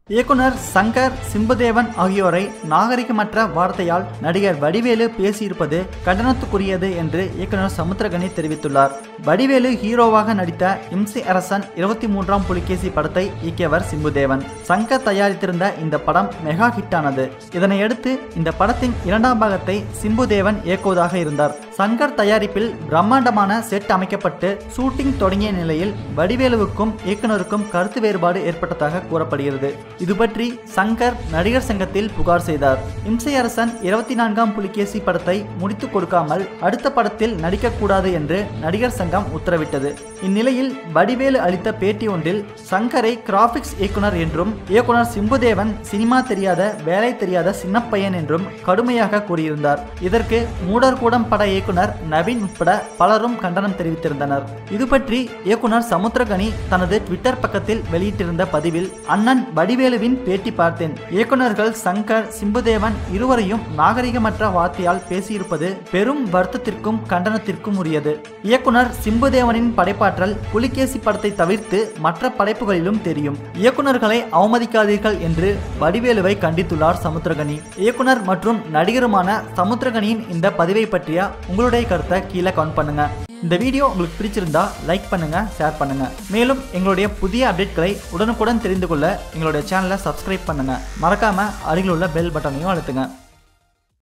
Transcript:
இயக்குனர் சங்கர் சிம்புதேவன் ஆகியோரை நாகரிகமற்ற வார்த்தையால் நடிகர் வடிவேலு பேசியிருப்பது கண்டனத்துக்குரியது என்று இயக்குனர் சமுத்திரகனி தெரிவித்துள்ளார் வடிவேலு ஹீரோவாக நடித்த இம்சி அரசன் இருபத்தி மூன்றாம் புலிகேசி படத்தை இயக்கியவர் சிம்புதேவன் சங்கர் தயாரித்திருந்த இந்த படம் மெகா ஹிட்டானது இதனையடுத்து இந்த படத்தின் இரண்டாம் பாகத்தை சிம்புதேவன் இயக்குவதாக இருந்தார் சங்கர் தயாரிப்பில் பிரம்மாண்டமான செட் அமைக்கப்பட்டு ஷூட்டிங் தொடங்கிய நிலையில் வடிவேலுவுக்கும் இயக்குனருக்கும் கருத்து வேறுபாடு ஏற்பட்டதாக கூறப்படுகிறது இது பற்றி சங்கர் நடிகர் சங்கத்தில் புகார் செய்தார் இம்சையரசன் இருபத்தி நான்காம் புலிகேசி படத்தை முடித்துக் கொடுக்காமல் அடுத்த படத்தில் நடிக்கக்கூடாது என்று நடிகர் சங்கம் உத்தரவிட்டது இந்நிலையில் வடிவேலு அளித்த பேட்டி ஒன்றில் சங்கரை கிராபிக்ஸ் இயக்குனர் என்றும் இயக்குனர் சிம்புதேவன் சினிமா தெரியாத வேலை தெரியாத சின்னப்பையன் என்றும் கடுமையாக கூறியிருந்தார் இதற்கு மூடர்கூடம் பட இயக்குனர் நவீன் உட்பட பலரும் கண்டனம் தெரிவித்திருந்தனர் இது பற்றி இயக்குனர் சமுத்திரகனி தனது ட்விட்டர் பக்கத்தில் வெளியிட்டிருந்த பதிவில் அண்ணன் வடிவேலுவின் பேட்டி பார்த்தேன் இயக்குனர்கள் சங்கர் சிம்புதேவன் இருவரையும் நாகரிகமற்ற வார்த்தையால் பேசியிருப்பது பெரும் வருத்தத்திற்கும் கண்டனத்திற்கும் உரியது இயக்குனர் சிம்புதேவனின் படைப்பாற்றல் புலிகேசி படத்தை தவிர்த்து மற்ற படைப்புகளிலும் தெரியும் இயக்குனர்களை அவமதிக்காதீர்கள் என்று வடிவேலுவை கண்டித்துள்ளார் சமுத்திரகனி இயக்குனர் மற்றும் நடிகருமான சமுத்திரகனியின் இந்த பதிவை பற்றிய உங்களுடைய கருத்தை கீழே கமெண்ட் பண்ணுங்க இந்த வீடியோ உங்களுக்கு பிடிச்சிருந்தா லைக் பண்ணுங்க ஷேர் பண்ணுங்க மேலும் எங்களுடைய புதிய அப்டேட்களை உடனுக்குடன் தெரிந்து கொள்ள எங்களுடைய சேனலை சப்ஸ்கிரைப் பண்ணுங்க மறக்காம அருகில் உள்ள பெல் பட்டனையும் அழுத்துங்க